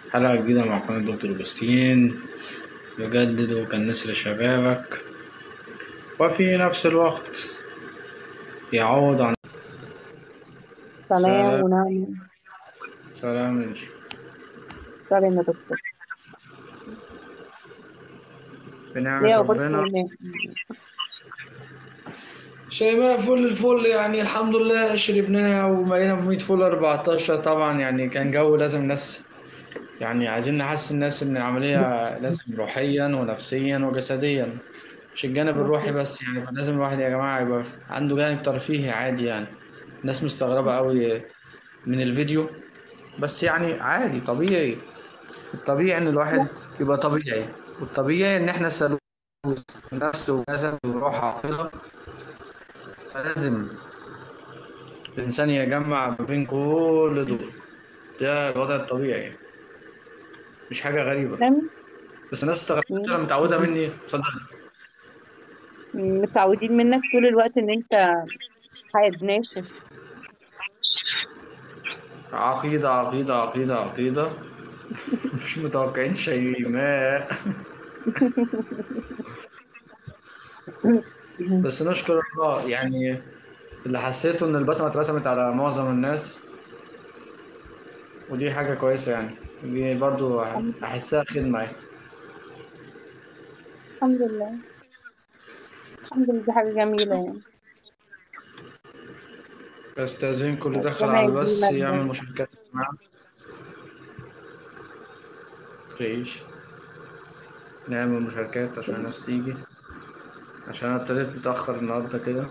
حلقة جديدة مع قناة دكتور أوجستين يجدد كالنسر شبابك وفي نفس الوقت يعود عن سلام سلام ونعم سلام إنجي. سلام يا دكتور بنعمة ايه اخبار ربنا شيماء شيماء فل الفل يعني الحمد لله شربناها وبقينا ب 100 فل 14 طبعا يعني كان جو لازم الناس يعني عايزين نحسس الناس ان العملية لازم روحيا ونفسيا وجسديا مش الجانب الروحي بس يعني فلازم الواحد يا جماعة يبقى عنده جانب ترفيهي عادي يعني الناس مستغربة قوي من الفيديو بس يعني عادي طبيعي الطبيعي ان الواحد يبقى طبيعي والطبيعي ان احنا سلوك نفس وجسد وروح عاقلة فلازم الإنسان يجمع ما بين كل دول ده الوضع الطبيعي مش حاجة غريبة تمام بس الناس استغربت انا متعودة مني اتفضل متعودين منك طول الوقت ان انت حاد ناشف عقيدة عقيدة عقيدة عقيدة مش متوقعين شيماء بس نشكر الله يعني اللي حسيته ان البسمة اترسمت على معظم الناس ودي حاجة كويسة يعني دي برضو احسها خدمة يعني. الحمد لله الحمد لله دي حاجة جميلة يعني استاذنكم اللي دخل ربنا على البث يديمك يعمل ده. مشاركات معانا تعيش نعمل مشاركات عشان الناس تيجي عشان انا ابتديت متأخر النهاردة كده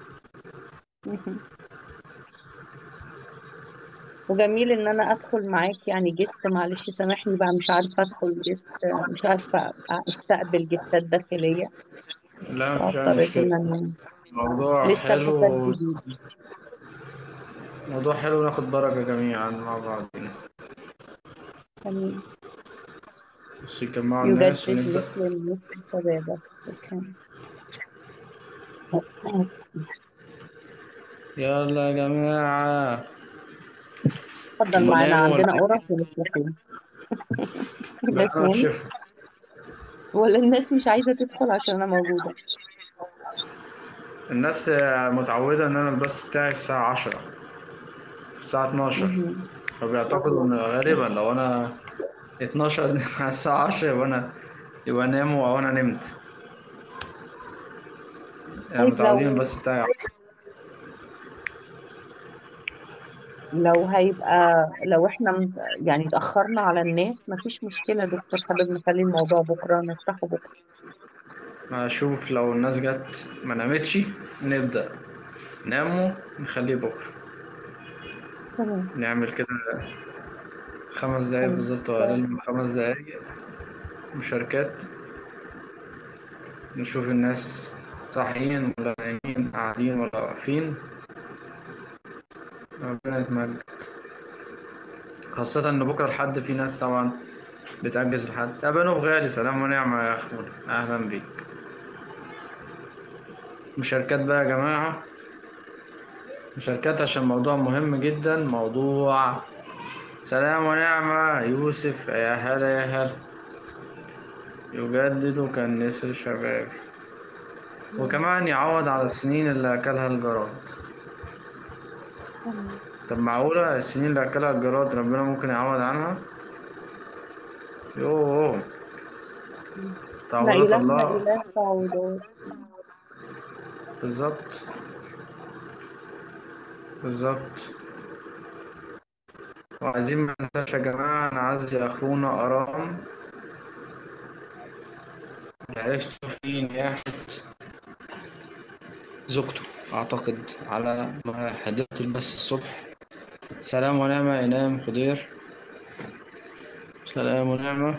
وجميل ان انا ادخل معاك يعني جست معلش سامحني بقى مش عارفة ادخل جست مش عارفة استقبل جستات داخلية لا مفيش أي فاضطريت ان مشكلة انا موضوع لسه بروفايل حلو جديد موضوع حلو ناخد بركة جميعا مع بعض تمام بس يجمعوا الناس يجدد ونبدأ مثل الناس شبابك اوكي يلا يا جماعة اتفضل معانا وناموا عندنا ولا قرص ونسكافيه بالهنا الاثنين والشفا ولا الناس مش عايزة تدخل عشان أنا موجودة الناس متعودة إن أنا البث بتاعي الساعة عشرة الساعة اتناشر مهم. فبيعتقدوا إن غالبا لو أنا اتناشر على الساعة عشرة يبقى أنا يبقى ناموا أو أنا نمت يعني طيب متعودين لو البث بتاعي عشرة لو هيبقى لو احنا م- يعني اتأخرنا على الناس مفيش مشكلة دكتور حابب نخلي الموضوع بكرة نفتحه بكرة أشوف لو الناس جت ما نامتش نبدأ ناموا نخليه بكرة تمام نعمل كده خمس دقايق تمام بالظبط أو أقل من خمس دقايق مشاركات نشوف الناس صاحيين ولا نايمين قاعدين ولا واقفين ربنا يتمجد خاصة إن بكرة الحد في ناس طبعا بتأجز الحد يا بنو غالي سلام ونعمة يا أخونا أهلا بيك مشاركات بقى يا جماعة مشاركات عشان موضوع مهم جدا موضوع سلام ونعمة يوسف يا هلا يا هلا يجدد كالنسر شباب وكمان يعوض على السنين اللي أكلها الجراد تمام طب معقولة السنين اللي أكلها الجراد ربنا ممكن يعوض عنها؟ يوه احنا تعويضات إلهنا الله إله تعويضات بالظبط بالظبط وعايزين ما ننساش يا جماعة نعزي أخونا أرام عرفت في نياحة زوجته أعتقد على ما حدثت البث الصبح سلام ونعمة إنام خضير سلام ونعمة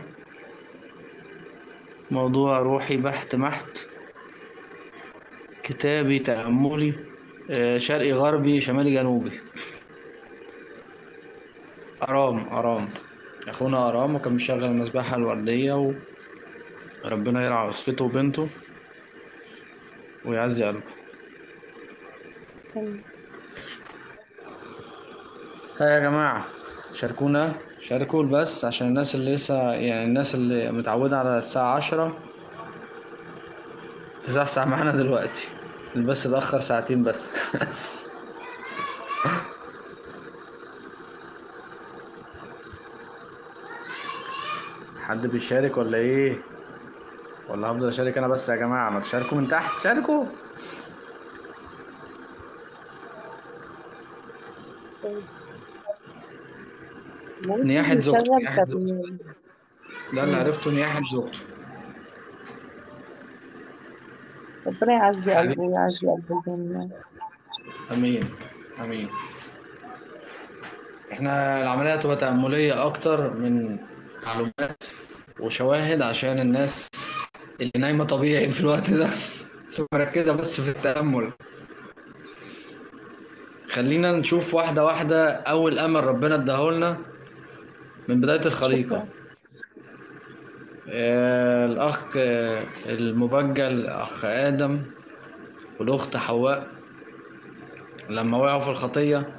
موضوع روحي بحت محت كتابي تأملي آه، شرقي غربي شمالي جنوبي أرام أرام أخونا أرام وكان بيشغل المذبحة الوردية وربنا يرعى أسرته وبنته ويعزي قلبه تمام ها يا جماعة شاركونا شاركوا بس عشان الناس اللي لسه يعني الناس اللي متعودة على الساعة عشرة تصحصح معانا دلوقتي بس اتأخر ساعتين بس حد بيشارك ولا ايه ولا هفضل اشارك انا بس يا جماعة ما تشاركوا من تحت شاركوا ممكن نياحة زوجته نشغل نياحة زوجته ترنيم ده اللي مم. عرفته نياحة زوجته ربنا يعزي حبيبي قلبه ويعزي قلب الجميع امين امين احنا العملية هتبقى تأملية اكتر من معلومات وشواهد عشان الناس اللي نايمة طبيعي في الوقت ده مركزة بس في التأمل خلينا نشوف واحدة واحدة أول أمل ربنا اداهولنا من بداية الخليقة شكرا آه، الأخ آه، المبجل أخ آدم والأخت حواء لما وقعوا في الخطية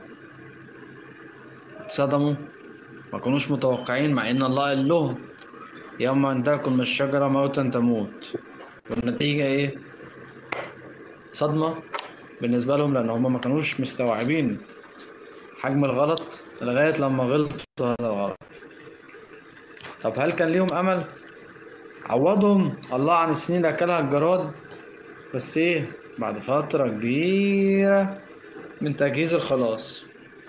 اتصدموا ما كانوش متوقعين مع إن الله قال لهم يوم أن تأكل من الشجرة موتا تموت والنتيجة إيه؟ صدمة بالنسبة لهم لأن هم ما كانوش مستوعبين حجم الغلط لغاية لما غلطوا هذا الغلط طب هل كان ليهم أمل؟ عوضهم الله عن السنين اللي أكلها الجراد بس إيه بعد فترة كبيرة من تجهيز الخلاص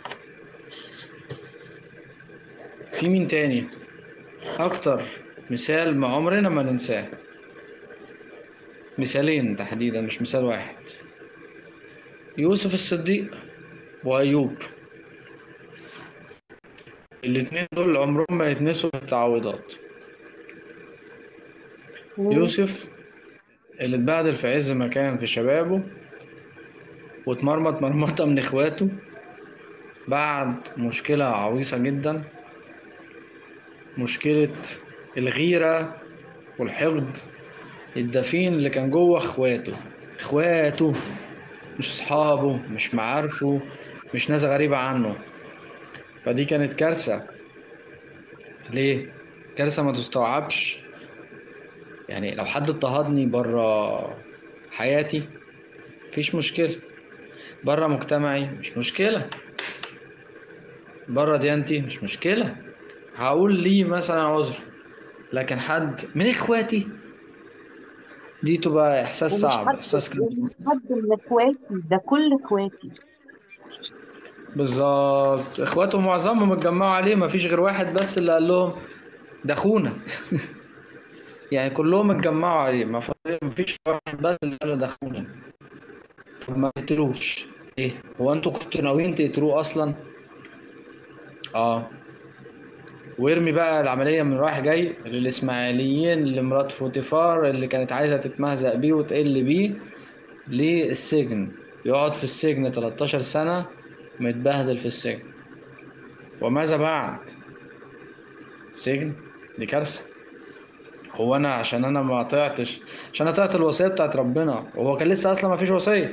في مين تاني أكتر مثال ما عمرنا ما ننساه مثالين تحديدا مش مثال واحد يوسف الصديق وأيوب الاتنين دول عمرهم ما يتنسوا في التعويضات مم. يوسف اللي اتبهدل في عز ما كان في شبابه واتمرمط مرمطة من اخواته بعد مشكلة عويصة جدا مشكلة الغيرة والحقد الدفين اللي كان جوه اخواته اخواته مش اصحابه مش معارفه مش ناس غريبة عنه فدي كانت كارثة ليه؟ كارثة ما تستوعبش يعني لو حد اضطهدني بره حياتي مفيش مشكلة بره مجتمعي مش مشكلة بره ديانتي مش مشكلة هقول ليه مثلا عذر لكن حد من اخواتي دي تبقى احساس ومش صعب حد احساس كده ومش حد من اخواتي ده كل اخواتي بالظبط اخواته معظمهم اتجمعوا عليه مفيش غير واحد بس اللي قال لهم ده اخونا يعني كلهم اتجمعوا عليه ما ف- مفيش واحد بس اللي قال له ده اخونا طب ما تقتلوش ايه هو انتوا كنتوا ناويين تقتلوه اصلا اه ويرمي بقى العملية من رايح جاي للإسماعيليين لمرات فوتيفار اللي كانت عايزة تتمهزق بيه وتقل بيه للسجن يقعد في السجن 13 سنة متبهدل في السجن وماذا بعد سجن دي كارثة هو أنا عشان أنا ما طيعتش عشان أنا طيعت الوصية بتاعت ربنا وهو كان لسه أصلا ما فيش وصية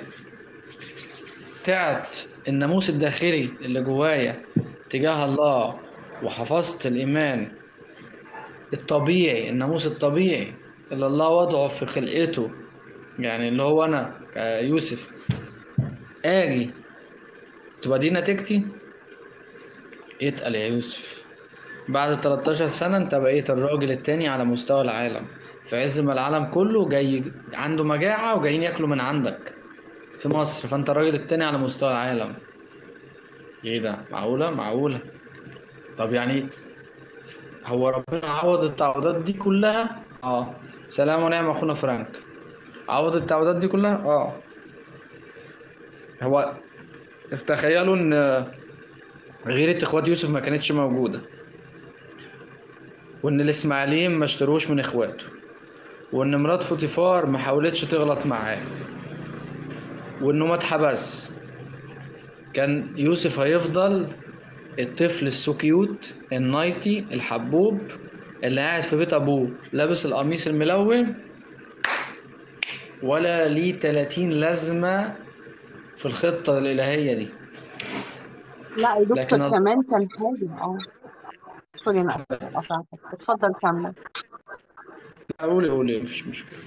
طلعت الناموس الداخلي اللي جوايا تجاه الله وحفظت الإيمان الطبيعي الناموس الطبيعي اللي الله وضعه في خلقته يعني اللي هو أنا كيوسف آجي تبقى دي نتيجتي اتقل يا يوسف بعد 13 سنة انت بقيت الراجل التاني على مستوى العالم في عز ما العالم كله جاي عنده مجاعة وجايين ياكلوا من عندك في مصر فانت الراجل التاني على مستوى العالم ايه ده معقولة معقولة طب يعني هو ربنا عوض التعويضات دي كلها اه سلام ونعم اخونا فرانك عوض التعويضات دي كلها اه هو تخيلوا ان غيرة اخوات يوسف ما كانتش موجودة وان الاسماعيليين ما اشتروش من اخواته وان مرات فوتيفار ما حاولتش تغلط معاه وانه ما اتحبس كان يوسف هيفضل الطفل السكيوت النايتي الحبوب اللي قاعد في بيت ابوه لابس القميص الملون ولا ليه 30 لازمة في الخطة الإلهية دي لا يا دكتور لكن ال- كمان كان حاجة اه سوري انا اسفه قطعتك اتفضل كمل قولي قولي مفيش مشكلة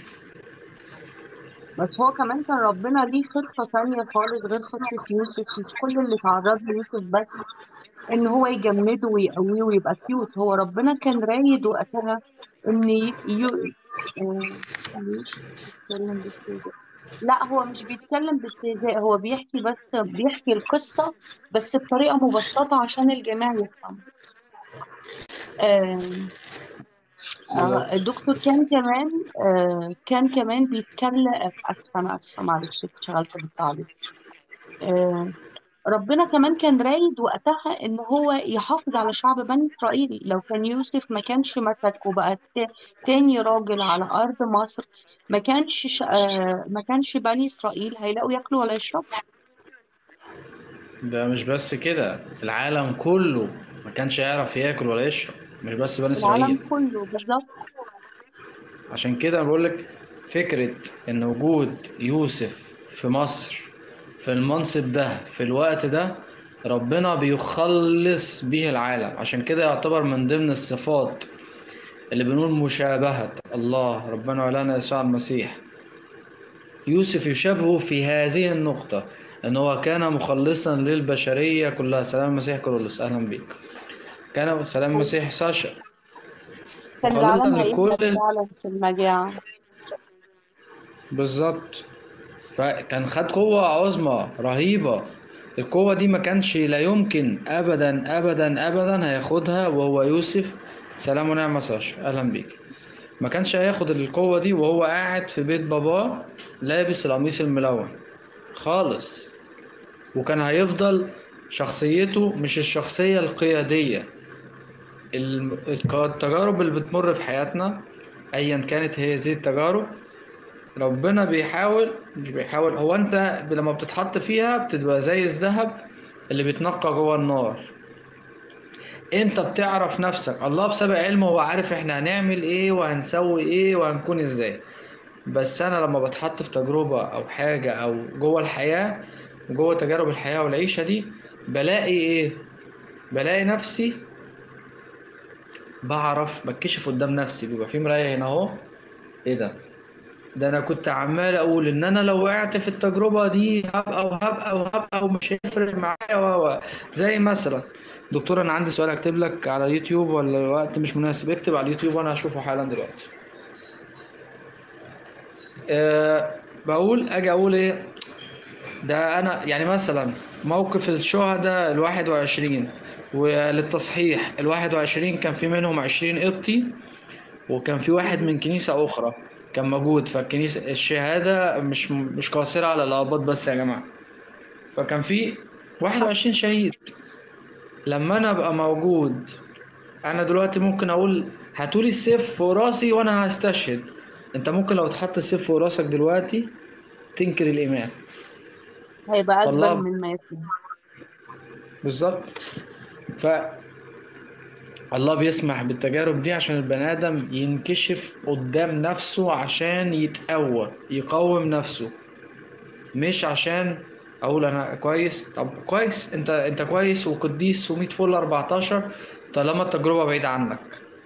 بس هو كمان كان ربنا ليه خطة تانية خالص غير خطة يوسف مش كل اللي تعرض له يوسف بس ان هو يجمده ويقويه ويبقى كيوت هو ربنا كان رايد وقتها ان ي... ي... آه، معلش، بيتكلم باستهزاء. لا هو مش بيتكلم باستهزاء هو بيحكي بس بيحكي القصة بس بطريقة مبسطة عشان الجميع يفهم آه، آه، بالظبط الدكتور كان كمان آه، كان كمان بيتكلم اسفه انا اسفه معلش اتشغلت بالتعليق آه، ربنا كمان كان رايد وقتها ان هو يحافظ على شعب بني اسرائيل لو كان يوسف ما كانش مسك وبقى تا- تاني راجل على ارض مصر ما كانش ش... آه، ما كانش بني اسرائيل هيلاقوا ياكلوا ولا يشربوا ده مش بس كده العالم كله ما كانش يعرف ياكل ولا يشرب مش بس بني العالم إسرائيل كله بالظبط عشان كده بقول لك فكرة إن وجود يوسف في مصر في المنصب ده في الوقت ده ربنا بيخلص به العالم عشان كده يعتبر من ضمن الصفات اللي بنقول مشابهة الله ربنا ولانا يسوع المسيح يوسف يشابهه في هذه النقطة إن هو كان مخلصا للبشرية كلها سلام المسيح كرولوس أهلا بيك كان سلام المسيح ساشا كان مخلصا العالم لكل هيهلك فعلا في المجاعة بالظبط فكان خد قوة عظمى رهيبة القوة دي ما كانش لا يمكن أبدا أبدا أبدا هياخدها وهو يوسف سلام ونعمة ساشا أهلا بيك ما كانش هياخد القوة دي وهو قاعد في بيت باباه لابس القميص الملون خالص وكان هيفضل شخصيته مش الشخصية القيادية الم- الك- التجارب اللي بتمر في حياتنا أيا كانت هي هذه التجارب ربنا بيحاول مش بيحاول هو انت لما بتتحط فيها بتبقى زي الذهب اللي بيتنقى جوه النار انت بتعرف نفسك الله بسبب علمه هو عارف احنا هنعمل ايه وهنسوي ايه وهنكون ازاي بس انا لما بتحط في تجربة او حاجة او جوه الحياة جوه تجارب الحياة والعيشة دي بلاقي ايه بلاقي نفسي بعرف بتكشف قدام نفسي بيبقى في مراية هنا اهو ايه ده ده انا كنت عمال اقول ان انا لو وقعت في التجربه دي هبقى وهبقى وهبقى ومش هيفرق معايا و و- زي مثلا دكتور انا عندي سؤال اكتب لك على اليوتيوب ولا الوقت مش مناسب اكتب على اليوتيوب وانا هشوفه حالا دلوقتي أه بقول اجي اقول ايه ده انا يعني مثلا موقف الشهداء الواحد وعشرين وللتصحيح الواحد وعشرين كان في منهم عشرين قبطي وكان في واحد من كنيسة أخرى كان موجود فالكنيسة الشهادة مش مش قاصرة على الآباط بس يا جماعة فكان في 21 شهيد لما أنا أبقى موجود أنا دلوقتي ممكن أقول هاتولي السيف فوق راسي وأنا هستشهد أنت ممكن لو اتحط السيف فوق راسك دلوقتي تنكر الإيمان هيبقى أكبر فالله من ما يكون بالظبط ف الله بيسمح بالتجارب دي عشان البني آدم ينكشف قدام نفسه عشان يتقوى يقوم نفسه مش عشان اقول انا كويس طب كويس انت انت كويس وقديس و100 فل 14 طالما التجربة بعيدة عنك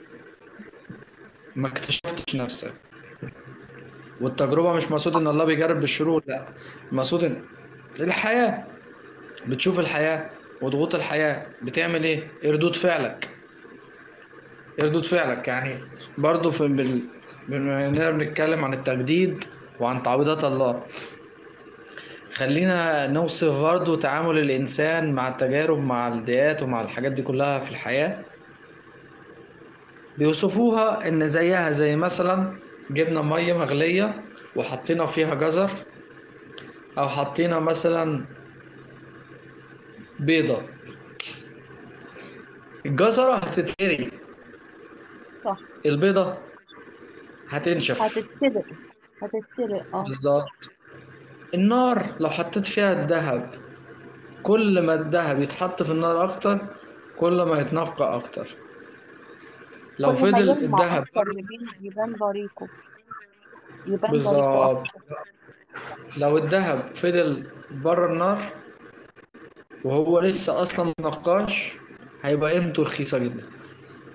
ما اكتشفتش نفسك والتجربة مش مقصود ان الله بيجرب بالشرور لا مقصود ان الحياة بتشوف الحياة وضغوط الحياة بتعمل ايه إيه ردود فعلك إيه ردود فعلك يعني برضو في بال... بما اننا بنتكلم عن التجديد وعن تعويضات الله خلينا نوصف برضو تعامل الإنسان مع التجارب مع الضيقات ومع الحاجات دي كلها في الحياة بيوصفوها إن زيها زي مثلا جبنا مية مغلية وحطينا فيها جزر أو حطينا مثلا بيضة الجزرة هتتهري صح البيضة هتنشف هتتسرق هتتسرق اه بالظبط النار لو حطيت فيها الذهب كل ما الذهب يتحط في النار أكتر كل ما يتنقى أكتر لو كل ما فضل يلمع الذهب أكتر يبان يبان بريقه يبان بريقه بالظبط أكتر لو الذهب فضل بره النار وهو لسه أصلا منقاش هيبقى قيمته رخيصة جدا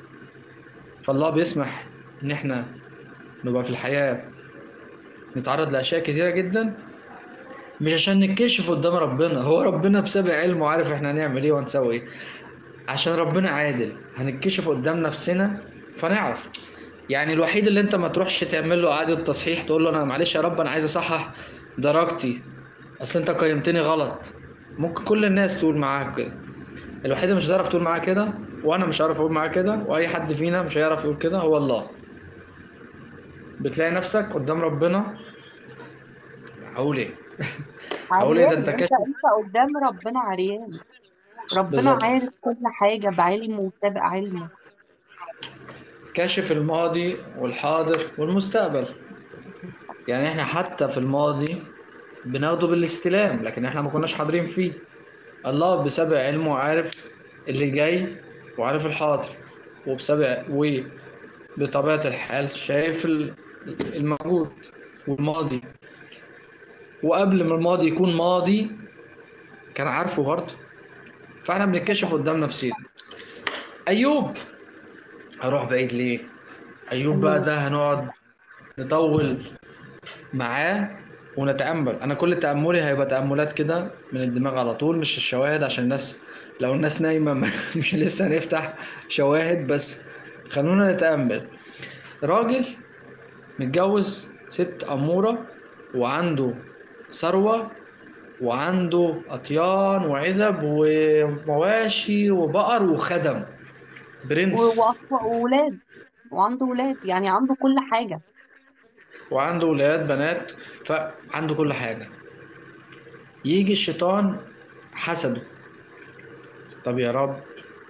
فالله بيسمح ان احنا نبقى في الحياة نتعرض لأشياء كتيرة جدا مش عشان نتكشف قدام ربنا هو ربنا بسبب علمه عارف احنا هنعمل ايه وهنسوي ايه عشان ربنا عادل هنتكشف قدام نفسنا فنعرف يعني الوحيد اللي انت ما تروحش تعمل له اعاده تصحيح تقول له انا معلش يا رب انا عايز اصحح درجتي اصل انت قيمتني غلط ممكن كل الناس تقول معاك كده الوحيد اللي مش هتعرف تقول معاه كده وانا مش هعرف اقول معاه كده واي حد فينا مش هيعرف يقول كده هو الله بتلاقي نفسك قدام ربنا هقول ايه هقول ايه ده عريان انت انت كاشف انت قدام ربنا عريان ربنا بالظبط عارف كل حاجة بعلمه وسابق علمه كاشف الماضي والحاضر والمستقبل يعني احنا حتى في الماضي بناخده بالاستلام لكن احنا ما كناش حاضرين فيه الله بسبب علمه عارف اللي جاي وعارف الحاضر وبسبب وبطبيعة الحال شايف ال- الموجود والماضي وقبل ما الماضي يكون ماضي كان عارفه برضه فاحنا بنتكشف قدام نفسنا ايوب هروح بعيد ليه ايوب بقى ايوه ده هنقعد نطول معاه ونتأمل أنا كل تأملي هيبقى تأملات كده من الدماغ على طول مش الشواهد عشان الناس لو الناس نايمة مش لسه هنفتح شواهد بس خلونا نتأمل راجل متجوز ست أمورة وعنده ثروة وعنده أطيان وعزب ومواشي وبقر وخدم و- برنس وأطفال وولاد وعنده ولاد يعني عنده كل حاجة وعنده ولاد بنات فعنده كل حاجة يجي الشيطان حسده طب يا رب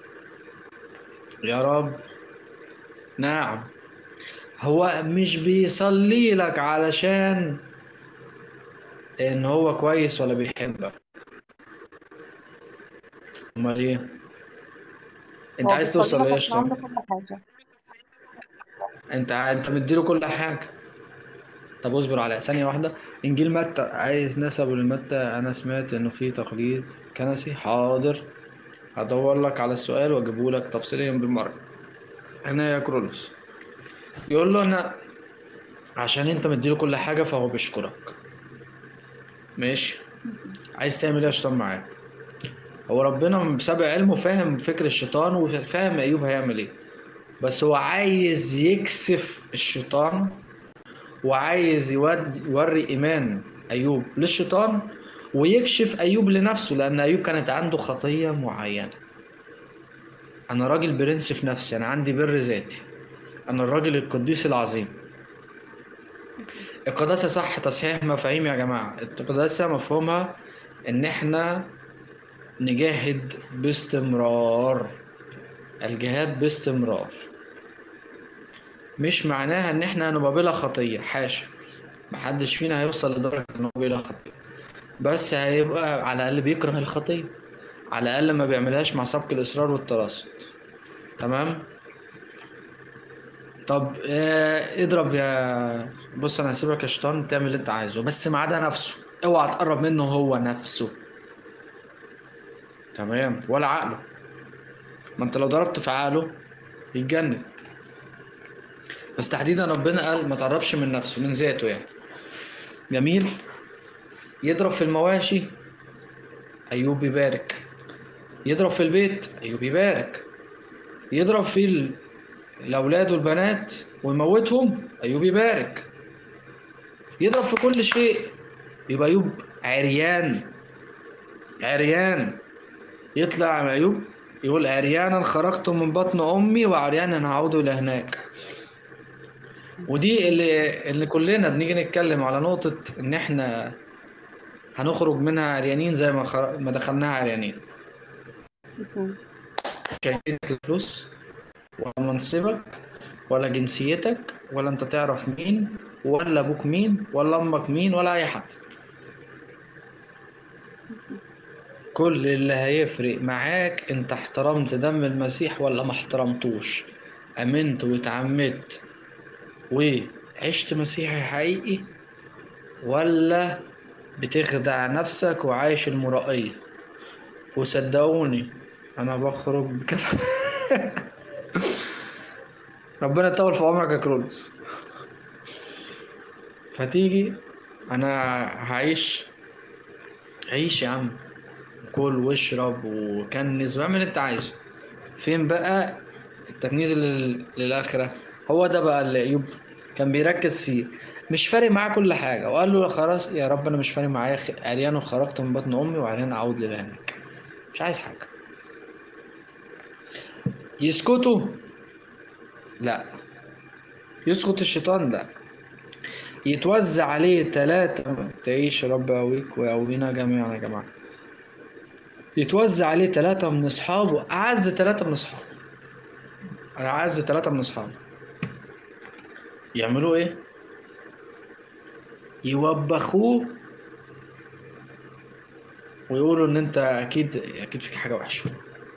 يا رب نعم هو مش بيصلي لك علشان ان هو كويس ولا بيحبك امال ايه انت هو عايز بيصلي توصل لك لايه يا عشان عنده شيطان كل حاجة انت انت مديله كل حاجه طب اصبر على ثانيه واحده انجيل متى عايز نسبه لمتى انا سمعت انه في تقليد كنسي حاضر هدور لك على السؤال واجيبه لك تفصيليا بالمره هنا يا كرولوس يقول له انا عشان انت مديله كل حاجه فهو بيشكرك ماشي عايز تعمل ايه يا شيطان معاه هو ربنا بسبب علمه فاهم فكر الشيطان وفاهم ايوب هيعمل ايه بس هو عايز يكسف الشيطان وعايز يود يوري ايمان ايوب للشيطان ويكشف ايوب لنفسه لان ايوب كانت عنده خطيه معينه انا راجل برنس في نفسي انا عندي بر ذاتي انا الراجل القديس العظيم القداسه صح تصحيح مفاهيم يا جماعه القداسه مفهومها ان احنا نجاهد باستمرار الجهاد باستمرار مش معناها ان احنا هنبقى بلا خطيه حاشا محدش فينا هيوصل لدرجه ان هو بلا خطيه بس هيبقى على الاقل بيكره الخطيه على الاقل ما بيعملهاش مع سبق الاصرار والتراصد تمام طب آه اضرب يا بص انا هسيبك يا شيطان تعمل اللي انت عايزه بس ما عدا نفسه اوعى تقرب منه هو نفسه تمام ولا عقله ما انت لو ضربت في عقله يتجنن بس تحديدا ربنا قال ما تقربش من نفسه من ذاته يعني جميل يضرب في المواشي ايوب يبارك يضرب في البيت ايوب يبارك يضرب في ال- الاولاد والبنات ويموتهم ايوب يبارك يضرب في كل شيء يبقى ايوب عريان عريان يطلع ايوب يقول عريانا خرجت من بطن امي وعريانا هعود الى هناك ودي اللي اللي كلنا بنيجي نتكلم على نقطة إن إحنا هنخرج منها عريانين زي ما خر... ما دخلناها عريانين مش هيفيدك الفلوس ولا منصبك ولا جنسيتك ولا أنت تعرف مين ولا أبوك مين ولا أمك مين ولا أي حد كل اللي هيفرق معاك أنت احترمت دم المسيح ولا ما احترمتوش أمنت واتعمدت وعشت مسيحي حقيقي ولا بتخدع نفسك وعايش المرائية وصدقوني انا بخرج كده ربنا يطول في عمرك يا كرولوس فتيجي انا هعيش عيش يا عم كل واشرب وكنز واعمل اللي انت عايزه فين بقى التكنيز لل- للآخرة هو ده بقى اللي أيوب كان بيركز فيه مش فارق معاه كل حاجة وقال له خلاص يا رب أنا مش فارق معايا خ- عريان خرجت من بطن أمي وعريان أعود لبانك مش عايز حاجة يسكتوا لا يسكت الشيطان لا يتوزع عليه ثلاثة تعيش يا رب يقويك ويقوينا جميعا يا جماعة يتوزع عليه ثلاثة من أصحابه أعز ثلاثة من أصحابه أعز ثلاثة من أصحابه يعملوا إيه؟ يوبخوه ويقولوا إن أنت أكيد أكيد فيك حاجة وحشة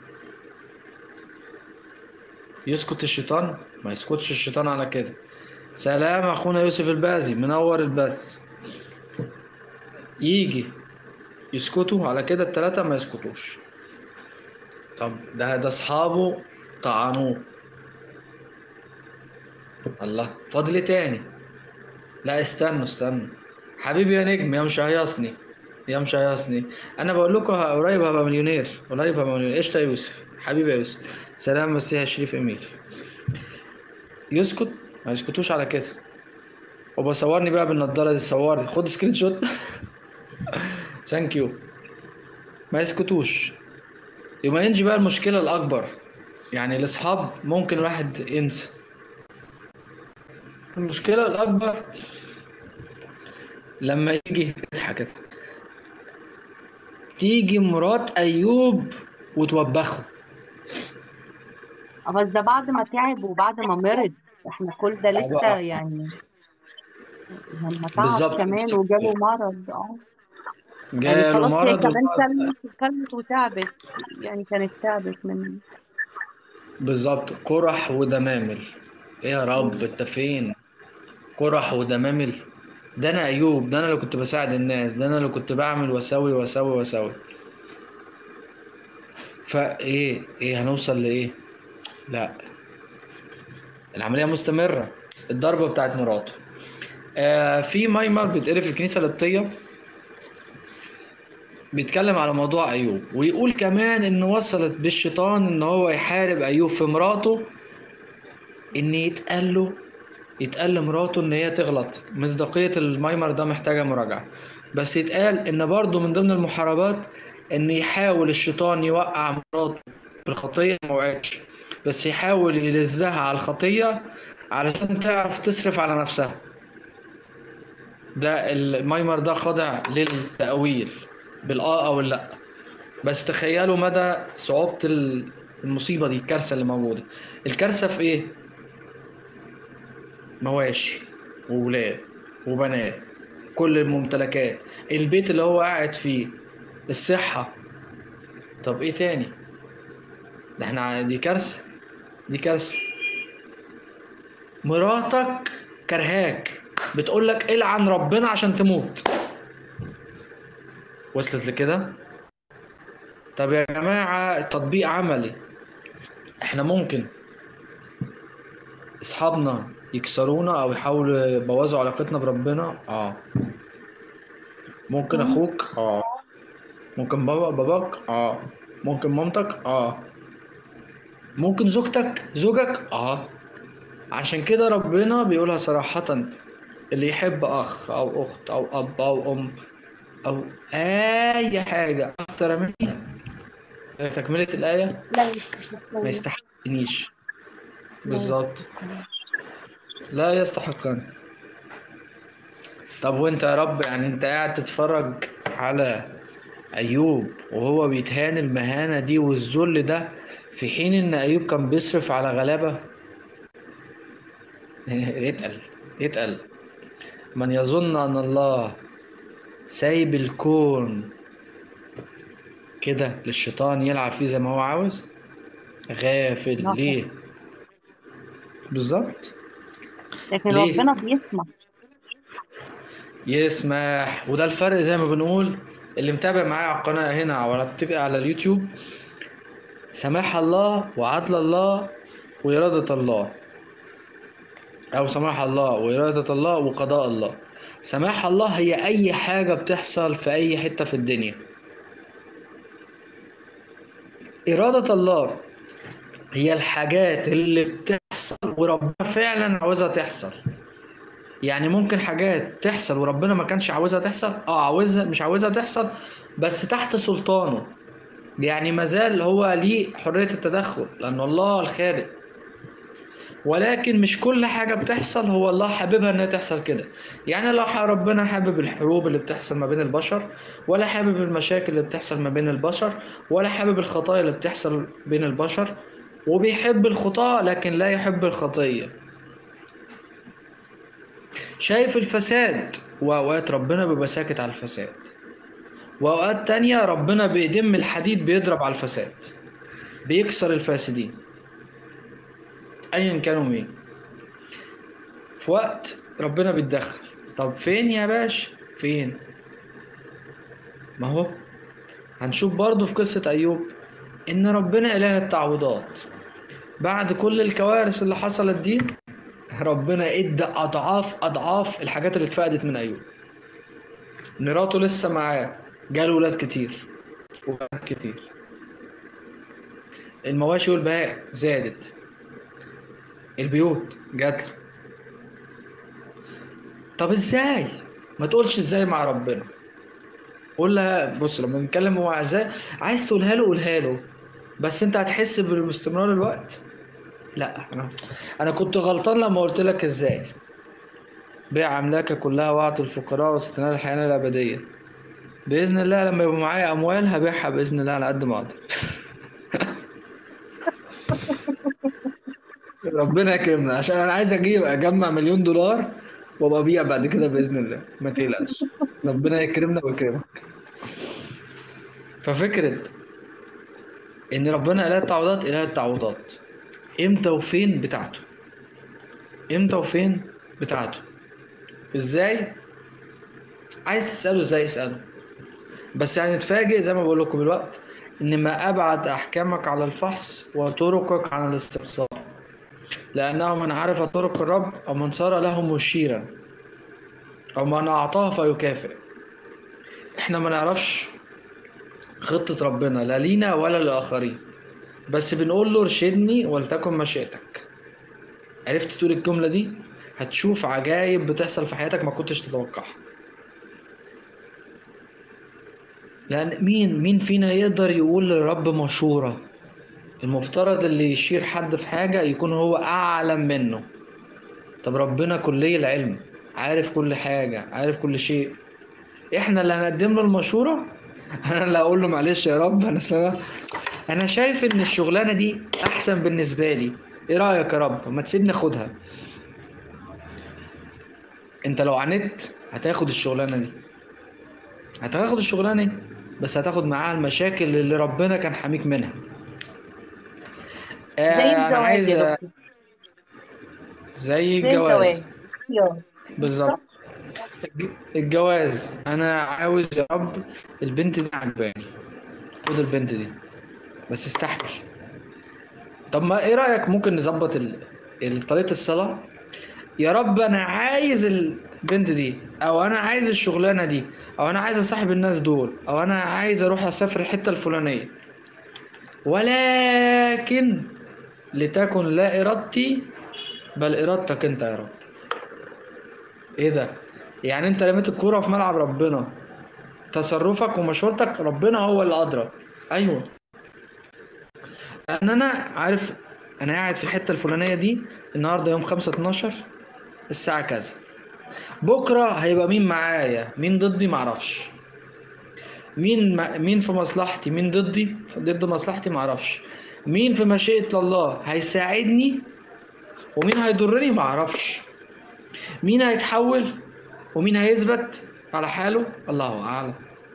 يسكت الشيطان ما يسكتش الشيطان على كده سلام أخونا يوسف البازي منور البث يجي يسكتوا على كده التلاتة ما يسكتوش طب ده ده أصحابه طعنوه الله فاضل ايه تاني لا استنوا استنوا حبيبي يا نجم يا مش هيصني يا مش هيصني انا بقول لكم ه- قريب هبقى مليونير قريب هبقى مليونير قشطه يا يوسف حبيبي يا يوسف سلام مسيح يا شريف اميل يسكت ما يسكتوش على كده وبصورني بقى بالنضاره دي صورني خد سكرين شوت ثانك يو ما يسكتوش يبقى ينجي بقى المشكله الاكبر يعني الاصحاب ممكن الواحد ينسى المشكلة الأكبر لما يجي اضحك اضحك. تيجي مرات أيوب وتوبخه بس ده بعد ما تعب وبعد ما مرض احنا كل ده لسه يعني لما تعب بالظبط. كمان وجاله مرض اه يعني جاله خلاص هي مرض كمان وبعد- كلمت كلمت وتعبت يعني كانت تعبت من بالظبط قرح ودمامل ايه يا رب انت فين قرح ودمامل ده انا ايوب ده انا اللي كنت بساعد الناس ده انا اللي كنت بعمل واسوي واسوي واسوي فايه ايه هنوصل لايه لا العمليه مستمره الضربه بتاعت مراته آه في مايمر بيتقري في الكنيسه القبطيه بيتكلم على موضوع ايوب ويقول كمان ان وصلت بالشيطان ان هو يحارب ايوب في مراته ان يتقال له يتقال لمراته ان هي تغلط مصداقية المايمر ده محتاجة مراجعة بس يتقال ان برضو من ضمن المحاربات ان يحاول الشيطان يوقع مراته في الخطية ما وقعتش بس يحاول يلزها على الخطية علشان تعرف تصرف على نفسها ده المايمر ده خاضع للتأويل بالآه أو اللأ بس تخيلوا مدى صعوبة ال- المصيبة دي الكارثة اللي موجودة الكارثة في إيه؟ مواشي وولاد وبنات كل الممتلكات البيت اللي هو قاعد فيه الصحة طب ايه تاني ده احنا دي كارثة دي كارثة مراتك كرهاك بتقولك العن ربنا عشان تموت وصلت لكده طب يا جماعة تطبيق عملي احنا ممكن اصحابنا يكسرونا او يحاولوا يبوظوا علاقتنا بربنا اه ممكن اخوك اه ممكن بابا باباك اه ممكن مامتك اه ممكن زوجتك زوجك اه عشان كده ربنا بيقولها صراحة اللي يحب اخ او اخت او اب او ام او اي حاجة اكتر مني تكملة الآية لا يستحق ما يستحقنيش بالظبط لا يستحقني طب وانت يا رب يعني انت قاعد تتفرج على ايوب وهو بيتهان المهانة دي والذل ده في حين ان ايوب كان بيصرف على غلابة يتقل يتقل من يظن ان الله سايب الكون كده للشيطان يلعب فيه زي ما هو عاوز غافل نعم. ليه بالظبط لكن ليه؟ ربنا بيسمع يسمح وده الفرق زي ما بنقول اللي متابع معايا على القناة هنا ولا بتبقى على اليوتيوب سماح الله وعدل الله وإرادة الله أو سماح الله وإرادة الله وقضاء الله سماح الله هي أي حاجة بتحصل في أي حتة في الدنيا إرادة الله هي الحاجات اللي بتحصل وربنا فعلا عاوزها تحصل يعني ممكن حاجات تحصل وربنا ما كانش عاوزها تحصل اه عاوزها مش عاوزها تحصل بس تحت سلطانه يعني مازال هو ليه حرية التدخل لأن الله الخالق ولكن مش كل حاجة بتحصل هو الله حاببها انها تحصل كده يعني لو ح- ربنا حابب الحروب اللي بتحصل ما بين البشر ولا حابب المشاكل اللي بتحصل ما بين البشر ولا حابب الخطايا اللي بتحصل بين البشر وبيحب الخطاة لكن لا يحب الخطية شايف الفساد وأوقات ربنا بيبقى ساكت على الفساد وأوقات تانية ربنا بيدم الحديد بيضرب على الفساد بيكسر الفاسدين ايا كانوا مين في وقت ربنا بيتدخل طب فين يا باش فين ما هو هنشوف برضو في قصة أيوب إن ربنا إله التعويضات بعد كل الكوارث اللي حصلت دي ربنا ادى أضعاف أضعاف الحاجات اللي اتفقدت من أيوب مراته لسه معاه جاله ولاد كتير ولاد كتير المواشي والبهائم زادت البيوت جات له طب ازاي ما تقولش ازاي مع ربنا قول لها بص لما نتكلم هو ازاي عايز تقولها له قولها له بس انت هتحس باستمرار الوقت لا انا انا كنت غلطان لما قلت لك ازاي بيع املاكك كلها واعطي الفقراء وستنال الحياه الابديه باذن الله لما يبقى معايا اموال هبيعها باذن الله على قد ما اقدر ربنا يكرمنا عشان انا عايز اجيب اجمع مليون دولار وابقى ابيع بعد كده باذن الله ما تقلقش ربنا يكرمنا ويكرمك ففكره ان ربنا اله التعويضات اله التعويضات امتى وفين بتاعته امتى وفين بتاعته ازاي عايز تساله ازاي اساله بس يعني نتفاجئ زي ما بقول لكم الوقت ان ما ابعد احكامك على الفحص وطرقك عن الاستفسار لأنه من عرف طرق الرب أو من صار له مشيرا أو من أعطاه فيكافئ إحنا ما نعرفش خطة ربنا لا لينا ولا للآخرين بس بنقول له ارشدني ولتكن مشيئتك عرفت تقول الجملة دي هتشوف عجائب بتحصل في حياتك ما كنتش تتوقعها لأن مين مين فينا يقدر يقول للرب مشورة المفترض اللي يشير حد في حاجة يكون هو أعلم منه طب ربنا كلي العلم عارف كل حاجة عارف كل شيء احنا اللي هنقدم له المشورة انا اللي هقول له معلش يا رب انا سنة انا شايف ان الشغلانة دي احسن بالنسبة لي ايه رأيك يا رب ما تسيبني اخدها انت لو عانيت هتاخد الشغلانة دي هتاخد الشغلانة دي بس هتاخد معاها المشاكل اللي ربنا كان حاميك منها زي آه انا الزواج عايز يا دكتور زي زي الزواج الجواز ايوه بالظبط الجواز انا عاوز يا رب البنت دي عجباني خد البنت دي بس استحمل طب ما ايه رأيك ممكن نظبط ال... ال- طريقة الصلاة يا رب انا عايز البنت دي او انا عايز الشغلانة دي او انا عايز اصاحب الناس دول او انا عايز اروح اسافر الحتة الفلانية ولكن لتكن لا ارادتي بل ارادتك انت يا رب ايه ده يعني انت رميت الكوره في ملعب ربنا تصرفك ومشورتك ربنا هو اللي ادرى ايوه ان انا عارف انا قاعد في الحته الفلانيه دي النهارده يوم 5 12 الساعه كذا بكره هيبقى مين معايا مين ضدي معرفش مين ما مين في مصلحتي مين ضدي ضد مصلحتي معرفش مين في مشيئة الله هيساعدني ومين هيضرني معرفش مين هيتحول ومين هيثبت على حاله الله اعلم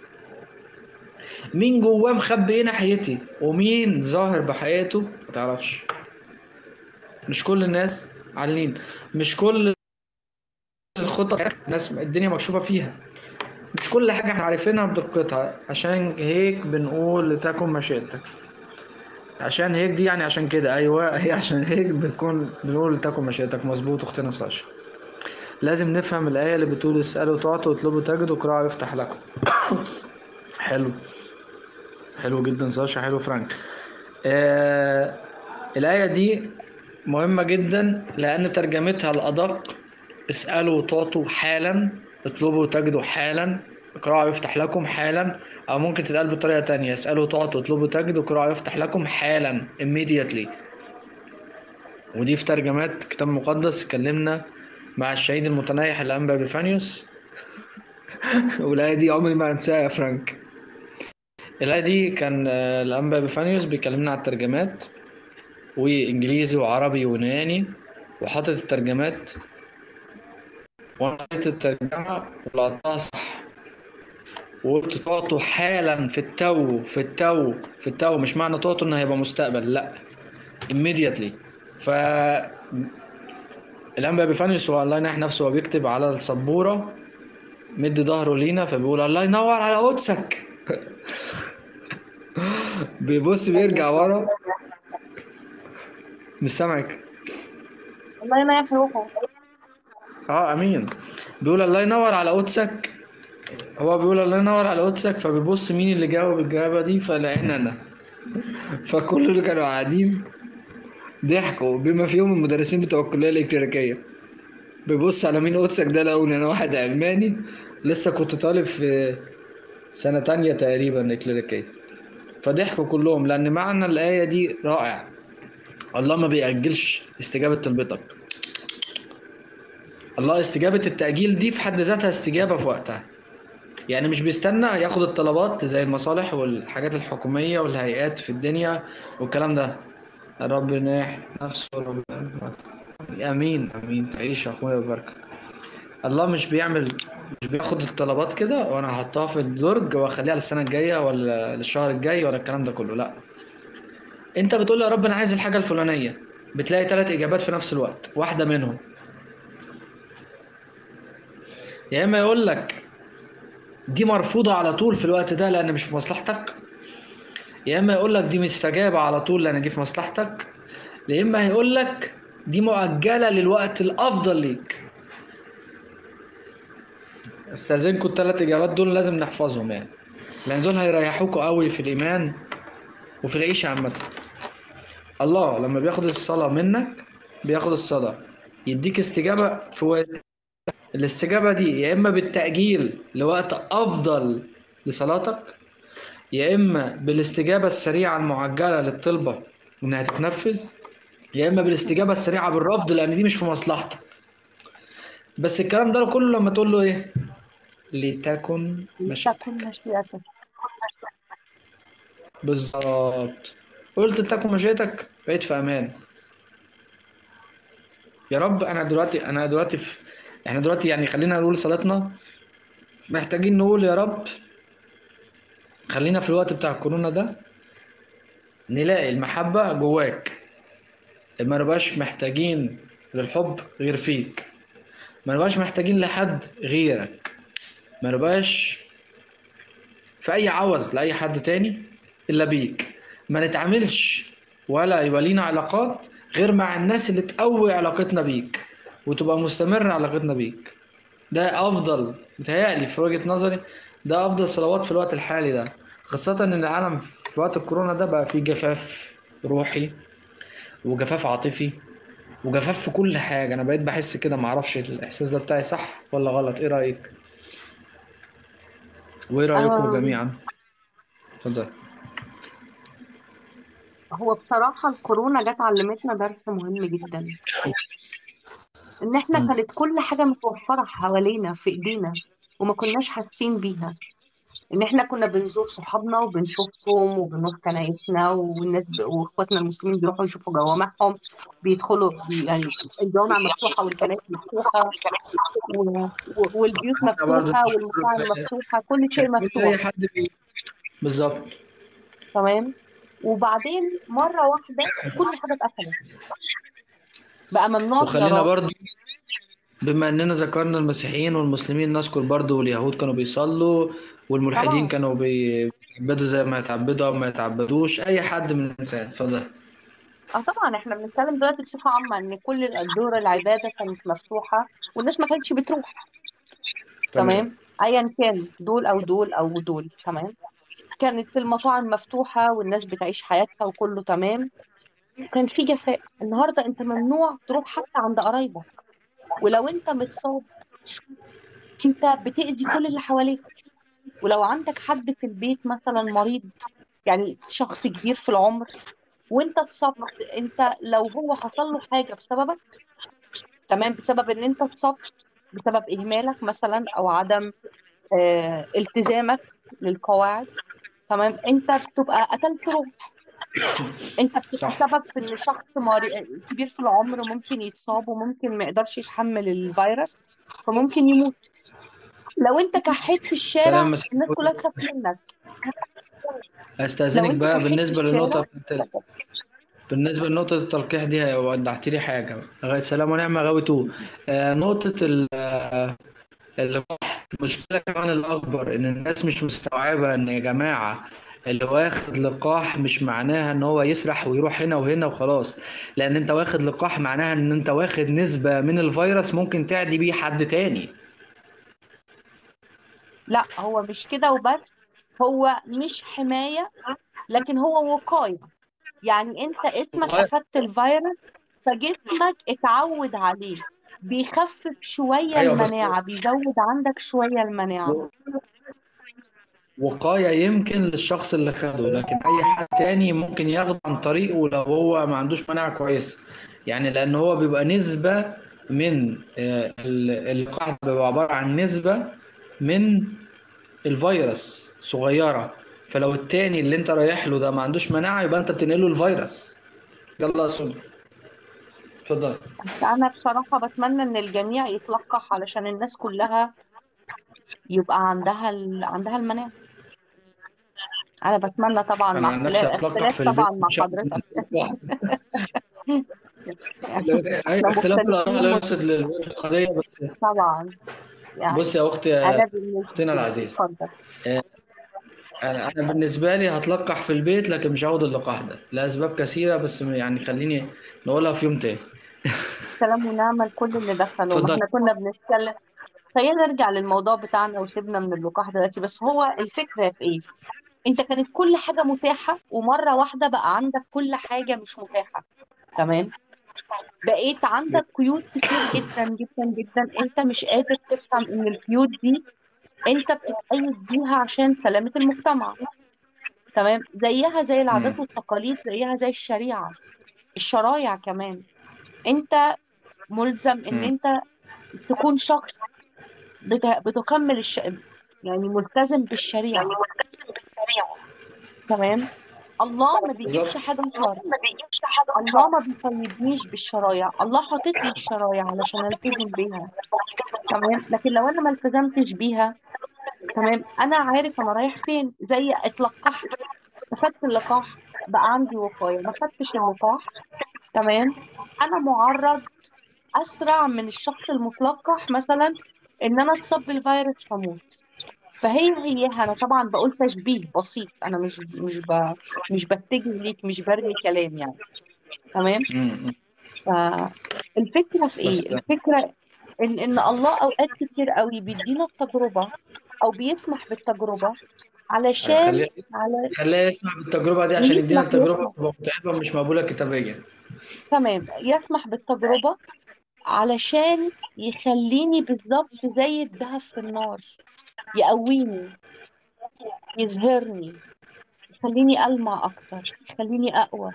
مين جواه مخبي ايه ناحيتي ومين ظاهر بحقيقته ما تعرفش مش كل الناس عالين مش كل الخطط ناس الدنيا مكشوفة فيها مش كل حاجة احنا عارفينها بدقتها عشان هيك بنقول لتكن مشيئتك عشان هيك دي يعني عشان كده ايوه هي عشان هيك بنكون بنقول تكن مشيئتك مظبوط اختنا ساشا لازم نفهم الآية اللي بتقول اسألوا تعطوا واطلبوا تجدوا اقرأوا يفتح لكم حلو حلو جدا ساشا حلو فرانك آه الآية دي مهمة جدا لأن ترجمتها الأدق اسألوا وتعطوا حالا اطلبوا وتجدوا حالا اقرأوا يفتح لكم حالا أو ممكن تتقال بطريقة تانية اسألوا وتعطوا اطلبوا تجدوا اقرأوا يفتح لكم حالا immediately ودي في ترجمات كتاب مقدس اتكلمنا مع الشهيد المتنيح الأنبا بيفانيوس والآية دي عمري ما أنساها يا فرانك الآية دي كان آه، الأنبا بيفانيوس بيكلمنا على الترجمات وإنجليزي وعربي ويوناني وحاطط الترجمات وأنا قريت الترجمة ولقطتها صح وقلت تعطوا حالا في التو في التو في التو مش معنى تعطوا إنه هيبقى مستقبل لأ immediately ف الأنبا بيفانيوس هو الله ينح نفسه وهو بيكتب على السبورة مدي ظهره لينا فبيقول الله ينور على قدسك بيبص بيرجع ورا مش سامعك الله ينعم في روحه اه امين بيقول الله ينور على قدسك هو بيقول الله ينور على قدسك فبيبص مين اللي جاوب الجوابة دي فلقينا انا فكل اللي كانوا قاعدين ضحكوا بما فيهم المدرسين بتوع الكلية الإلكتريكية بيبص على مين قدسك ده لقوني انا واحد ألماني لسه كنت طالب في سنة تانية تقريبا إكليريكية فضحكوا كلهم لأن معنى الآية دي رائع الله ما بيأجلش استجابة طلبتك الله استجابة التأجيل دي في حد ذاتها استجابة في وقتها يعني مش بيستنى ياخد الطلبات زي المصالح والحاجات الحكومية والهيئات في الدنيا والكلام ده رب يناح نفسه رب امين امين تعيش يا اخويا وبركة الله مش بيعمل مش بياخد الطلبات كده وانا هحطها في الدرج واخليها للسنه الجايه ولا للشهر الجاي ولا الكلام ده كله لا انت بتقول يا رب انا عايز الحاجه الفلانيه بتلاقي ثلاث اجابات في نفس الوقت واحده منهم يا اما يقول لك دي مرفوضه على طول في الوقت ده لان مش في مصلحتك يا اما يقول لك دي مستجابه على طول لان دي في مصلحتك يا اما هيقول لك دي مؤجله للوقت الافضل ليك استاذنكم الثلاث اجابات دول لازم نحفظهم يعني لان دول هيريحوكوا قوي في الايمان وفي العيشه عامه الله لما بياخد الصلاه منك بياخد الصلاه يديك استجابه في وقت الاستجابه دي يا اما بالتاجيل لوقت افضل لصلاتك يا اما بالاستجابه السريعه المعجله للطلبه انها تتنفذ يا اما بالاستجابه السريعه بالرفض لان دي مش في مصلحتك بس الكلام ده كله لما تقول له ايه لتكن مشيئتك تكن مشيئتك بالظبط قلت تكن مشيئتك بقيت في امان يا رب انا دلوقتي انا دلوقتي في احنا دلوقتي يعني خلينا نقول صلاتنا محتاجين نقول يا رب خلينا في الوقت بتاع الكورونا ده نلاقي المحبة جواك ما نبقاش محتاجين للحب غير فيك ما نبقاش محتاجين لحد غيرك ما نبقاش في أي عوز لأي حد تاني إلا بيك ما نتعاملش ولا يبقى لينا علاقات غير مع الناس اللي تقوي علاقتنا بيك وتبقى مستمرة علاقتنا بيك ده أفضل بتهيألي في وجهة نظري ده أفضل صلوات في الوقت الحالي ده خاصة إن العالم في وقت الكورونا ده بقى فيه جفاف روحي وجفاف عاطفي وجفاف في كل حاجة أنا بقيت بحس كده معرفش الإحساس ده بتاعي صح ولا غلط إيه رأيك؟ وإيه رأيكم آه، جميعا؟ اتفضل هو بصراحة الكورونا جت علمتنا درس مهم جدا إن إحنا مم. كانت كل حاجة متوفرة حوالينا في إيدينا وما كناش حاسين بيها إن إحنا كنا بنزور صحابنا وبنشوفهم وبنروح كنايسنا والناس وإخواتنا المسلمين بيروحوا يشوفوا جوامعهم بيدخلوا يعني الجوامع مفتوحة والكنائس مفتوحة و... و- والبيوت احنا برضه مفتوحة نشكر والمطاعم في مفتوحة كل شيء كان في أي مفتوح حد بي بالظبط تمام وبعدين مرة واحدة كل حاجة اتقفلت بقى ممنوع وخلينا زيارات برضه بما اننا ذكرنا المسيحيين والمسلمين نذكر برضو اليهود كانوا بيصلوا والملحدين طبعا كانوا بي- بيتعبدوا زي ما يتعبدوا او ما يتعبدوش اي حد من الانسان اتفضل اه طبعا احنا بنتكلم دلوقتي بصفة عامة ان كل الدور العبادة كانت مفتوحة والناس ما كانتش بتروح تمام تمام ايا كان دول او دول او دول تمام كانت المطاعم مفتوحة والناس بتعيش حياتها وكله تمام كان في جفاء النهاردة انت ممنوع تروح حتى عند قرايبك ولو انت متصاب انت بتأذي كل اللي حواليك ولو عندك حد في البيت مثلا مريض يعني شخص كبير في العمر وانت اتصبت انت لو هو حصل له حاجة بسببك تمام بسبب ان انت اتصبت بسبب اهمالك مثلا او عدم آه التزامك للقواعد تمام انت بتبقى قتلت روح انت بتبقى صح سبب في ان شخص مري... كبير في العمر ممكن يتصاب وممكن ما يقدرش يتحمل الفيروس فممكن يموت لو انت كحيت في سلام الشارع مسيح الناس كلها تخاف منك لو استاذنك انت بقى كحيت في بالنسبه للنقطه الشارع بتاعت بالنسبه لنقطه التلقيح دي وضحت لي حاجه غايه سلام ونعمه غاوي تو آه نقطه ال- آه، اللقاح المشكله كمان الاكبر ان الناس مش مستوعبه ان يا جماعه اللي واخد لقاح مش معناها ان هو يسرح ويروح هنا وهنا وخلاص لان انت واخد لقاح معناها ان انت واخد نسبه من الفيروس ممكن تعدي بيه حد تاني لا هو مش كده وبس هو مش حماية لكن هو وقاية يعني انت اسمك اخدت الفيروس فجسمك اتعود عليه بيخفف شوية ايوه بس المناعة بيزود عندك شوية المناعة وقاية يمكن للشخص اللي خده لكن أي حد تاني ممكن ياخده عن طريقه لو هو ما عندوش مناعة كويسة يعني لأن هو بيبقى نسبة من آه، ال- اللقاح بيبقى عبارة عن نسبة من الفيروس صغيرة فلو التاني اللي انت رايح له ده ما عندوش مناعة يبقى انت بتنقله الفيروس يلا يا سوني اتفضل بس انا بصراحة بتمنى ان الجميع يتلقح علشان الناس كلها يبقى عندها ال... عندها المناعة انا بتمنى طبعا انا مع عن نفسي اختلاف اتلقح اختلاف في البيت طبعا مع مش هاخد حضرتك اي احنا اختلاف الاراء مختلفين ليست للقضية بس طبعا يعني بص يا اختي انا بالنسبة اختنا العزيزة اتفضل انا انا بالنسبه لي هتلقح في البيت لكن مش هاخد اللقاح ده لاسباب كثيره بس يعني خليني نقولها في يوم تاني سلام ونعمة لكل اللي دخلوا ما اتفضل احنا كنا بنتكلم خلينا نرجع للموضوع بتاعنا وسيبنا من اللقاح دلوقتي بس هو الفكرة في ايه انت كانت كل حاجة متاحة ومرة واحدة بقى عندك كل حاجة مش متاحة تمام بقيت عندك قيود كتير جدا جدا جدا انت مش قادر تفهم ان القيود دي انت بتتقيد بيها عشان سلامة المجتمع تمام زيها زي العادات امم والتقاليد زيها زي الشريعة الشرايع كمان انت ملزم ان امم انت تكون شخص بت- بتكمل الش... يعني ملتزم بالشريعة تمام الله ما بيجيبش بالظبط حاجة شر الله ما بيقيدنيش بالشرايع الله حاطط لي الشرايع علشان التزم بيها تمام لكن لو انا ما التزمتش بيها تمام انا عارف انا رايح فين زي اتلقحت اخدت اللقاح بقى عندي وقاية ما خدتش اللقاح تمام انا معرض اسرع من الشخص المتلقح مثلا ان انا اتصاب بالفيروس فاموت فهي هي انا طبعا بقول تشبيه بسيط انا مش مش ب... مش بتجه ليك مش برمي كلام يعني تمام امم فالفكره في بس ايه الفكره ان ان الله اوقات كتير قوي بيدينا التجربه او بيسمح بالتجربه علشان خليها على خليها يسمع بالتجربه دي عشان يدينا يسمح التجربه يسمح تبقى متعبه مش مقبوله كتابيا تمام يسمح بالتجربه علشان يخليني بالظبط زي الدهب في النار يقويني يظهرني يخليني ألمع أكتر يخليني أقوى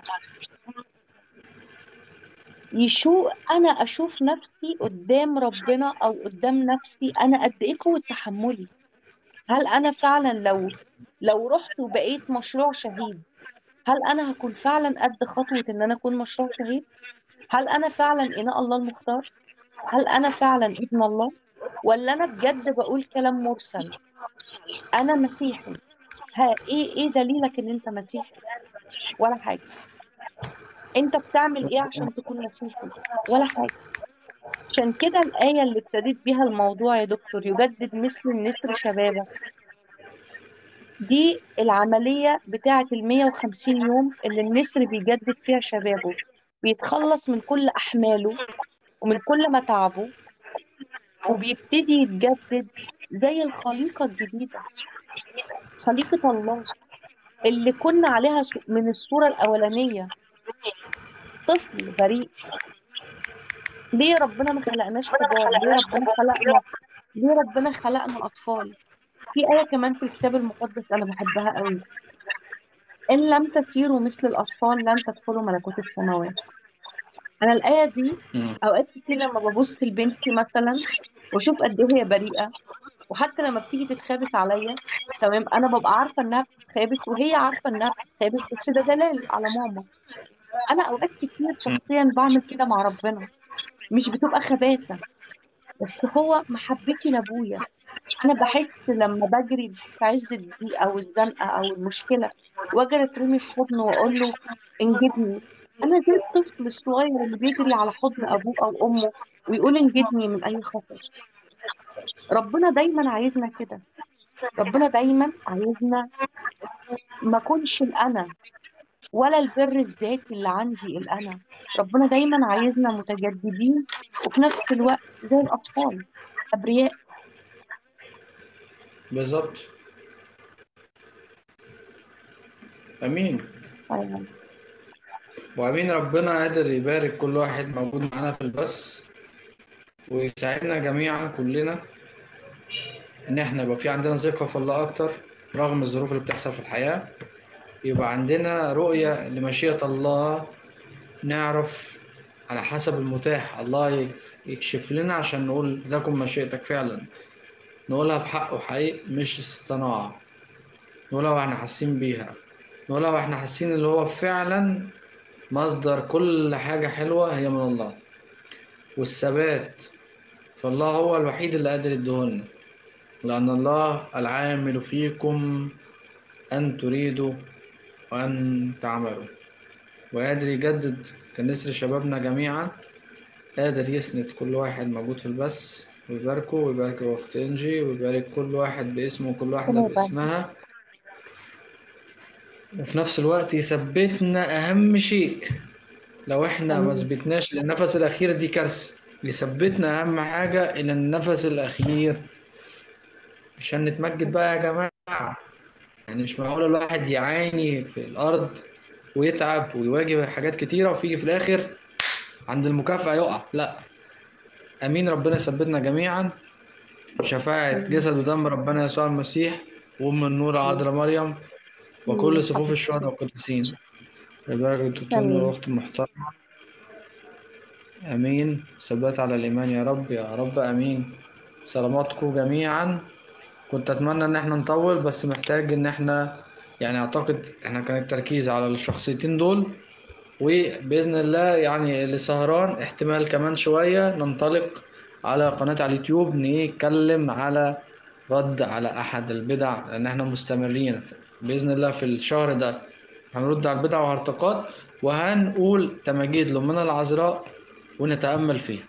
يشو أنا أشوف نفسي قدام ربنا أو قدام نفسي أنا قد إيه قوة تحملي هل أنا فعلا لو لو رحت وبقيت مشروع شهيد هل أنا هكون فعلا قد خطوة إن أنا أكون مشروع شهيد هل أنا فعلا إناء الله المختار هل أنا فعلا ابن الله ولا أنا بجد بقول كلام مرسل أنا مسيحي ها إيه إيه دليلك إن أنت مسيحي ولا حاجة انت بتعمل ايه عشان تكون مسيحي ولا حاجة عشان كده الآية اللي ابتديت بيها الموضوع يا دكتور يجدد مثل النسر شبابه دي العملية بتاعة ال 150 يوم اللي النسر بيجدد فيها شبابه بيتخلص من كل أحماله ومن كل متاعبه وبيبتدي يتجدد زي الخليقة الجديدة خليقة الله اللي كنا عليها س- من الصورة الأولانية طفل بريء ليه ربنا ما خلقناش كبار ليه ربنا خلقنا ليه ربنا خلقنا أطفال في آية كمان في الكتاب المقدس أنا بحبها قوي إن لم تسيروا مثل الأطفال لن تدخلوا ملكوت السماوات أنا الآية دي مم. أوقات كتير لما ببص لبنتي مثلا وأشوف قد إيه هي بريئة وحتى لما بتيجي تتخابس عليا تمام أنا ببقى عارفة إنها بتتخابس وهي عارفة إنها بتتخابس بس ده دلال على ماما أنا أوقات كتير شخصيا بعمل كده مع ربنا مش بتبقى خباثة بس هو محبتي لأبويا انا بحس لما بجري في عز الضيقه او الزنقه او المشكله واجري اترمي في حضنه واقول له انجدني انا زي الطفل الصغير اللي بيجري على حضن ابوه او امه ويقول انجدني من اي خطر ربنا دايما عايزنا كده ربنا دايما عايزنا ما اكونش الانا ولا البر الذاتي اللي عندي الانا ربنا دايما عايزنا متجددين وفي نفس الوقت زي الاطفال ابرياء بالظبط امين أيوة. وامين ربنا قادر يبارك كل واحد موجود معانا في البث ويساعدنا جميعا كلنا ان احنا يبقى في عندنا ثقة في الله اكتر رغم الظروف اللي بتحصل في الحياة يبقى عندنا رؤية لمشيئة الله نعرف على حسب المتاح الله يكشف لنا عشان نقول ذاكم مشيئتك فعلا نقولها بحق وحقيقي مش استطاعة نقولها واحنا حاسين بيها نقولها واحنا حاسين اللي هو فعلا مصدر كل حاجة حلوة هي من الله والثبات فالله هو الوحيد اللي قادر يديهولنا لأن الله العامل فيكم أن تريدوا وأن تعملوا وقادر يجدد كنسر شبابنا جميعا قادر يسند كل واحد موجود في البث ويباركه ويبارك الأخت إنجي ويبارك كل واحد باسمه وكل واحدة ربنا يبارك. باسمها وفي نفس الوقت يثبتنا أهم شيء لو احنا ما آمين. ثبتناش للنفس الأخير دي كارثة يثبتنا أهم حاجة إلى النفس الأخير عشان نتمجد بقى يا جماعة يعني مش معقول الواحد يعاني في الأرض ويتعب ويواجه حاجات كتيرة وفيجي في الآخر عند المكافأة يقع لا أمين ربنا يثبتنا جميعا بشفاعة جسد ودم ربنا يسوع المسيح وأم النور عذراء مريم وكل صفوف الشهداء والقديسين يبارك الدكتور آمين. والأخت المحترمة أمين ثبات على الإيمان يا رب يا رب أمين سلاماتكم جميعا كنت أتمنى إن احنا نطول بس محتاج إن احنا يعني أعتقد احنا كان التركيز على الشخصيتين دول وبإذن الله يعني اللي سهران احتمال كمان شوية ننطلق على قناة على اليوتيوب نتكلم على رد على أحد البدع لأن احنا مستمرين بإذن الله في الشهر ده هنرد على البدع والهرطقات وهنقول تماجيد لأمنا العذراء ونتأمل فيها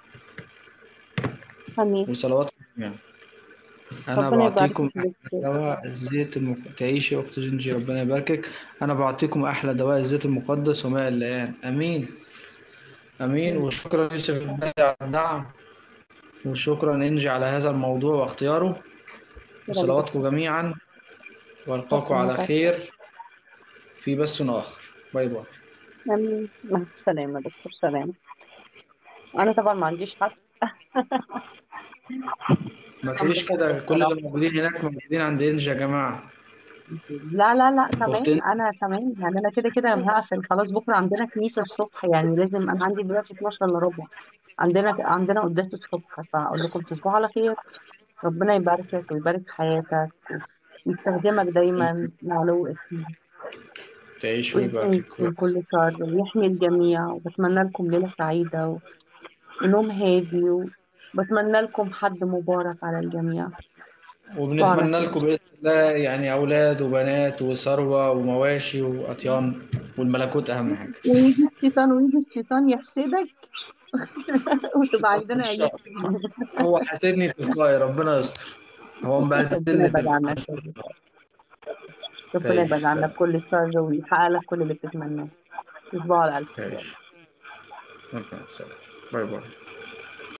امين وصلواتكم جميعا أنا ربنا يبارك بعطيكم فيك أحلى يا دواء الزيت المك... تعيشي يا أخت جنجي ربنا يباركك أنا بعطيكم أحلى دواء الزيت المقدس وماء اللئام أمين أمين وشكرا يوسف البدري على الدعم وشكرا إنجي على هذا الموضوع واختياره وصلواتكم جميعا وألقاكم ربنا على يبارك. خير في بث آخر باي باي امين مع السلامه دكتور سلام انا طبعا ما عنديش حد ما تقوليش كده كل اللي موجودين هناك موجودين عند إنجي يا جماعة لا لا لا تمام أختين انا تمام يعني انا كده كده هقفل خلاص بكره عندنا كنيسه الصبح يعني لازم انا عندي دلوقتي 12 الا ربع عندنا عندنا قداس الصبح فاقول لكم تصبحوا على خير ربنا يباركك ويبارك حياتك ويستخدمك دايما معلو اسمه تعيش ويحميك ويباركك من كل شر ويحمي الجميع وبتمنى لكم ليلة سعيدة و- ونوم هادي وبتمنى لكم حد مبارك على الجميع تصبحوا على وبنتمنى خير لكم بإذن الله يعني أولاد وبنات وثروة ومواشي وأطيان والملكوت أهم حاجة ويجي الشيطان ويجي الشيطان يحسدك وتبقى عايزانا ان عيال شاء الله هو حاسدني تلقائي ربنا يستر هو ربنا مبهدلني يبعد عنك تلقائي ربنا يبعد تعيش عنك سلام كل الشر ويحقق لك كل اللي بتتمناه تصبحوا على ألف خير تعيش ممكن سلام باي باي